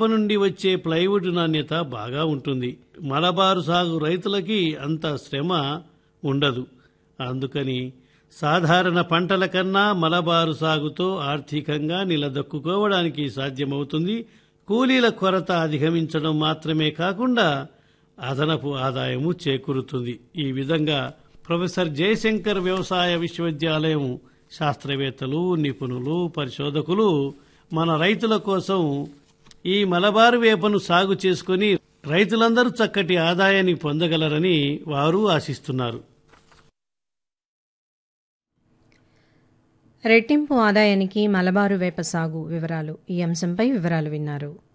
వేప నుండి వచ్చే ప్లైవుడ్ నాణ్యత బాగా ఉంటుంది మలబారు సాగు రైతులకి అంత శ్రమ ఉండదు అందుకని సాధారణ పంటల కన్నా మలబారు సాగుతో ఆర్థికంగా నిలదొక్కుకోవడానికి సాధ్యమవుతుంది కూలీల కొరత అధిగమించడం మాత్రమే కాకుండా అదనపు ఆదాయము చేకూరుతుంది ఈ విధంగా ప్రొఫెసర్ జయశంకర్ వ్యవసాయ విశ్వవిద్యాలయం శాస్త్రవేత్తలు నిపుణులు పరిశోధకులు మన రైతుల కోసం ఈ మలబారు వేపను సాగు చేసుకుని రైతులందరూ చక్కటి ఆదాయాన్ని పొందగలరని వారు ఆశిస్తున్నారు రెట్టింపు ఆదాయానికి మలబారు వేప సాగు వివరాలు ఈ అంశంపై వివరాలు విన్నారు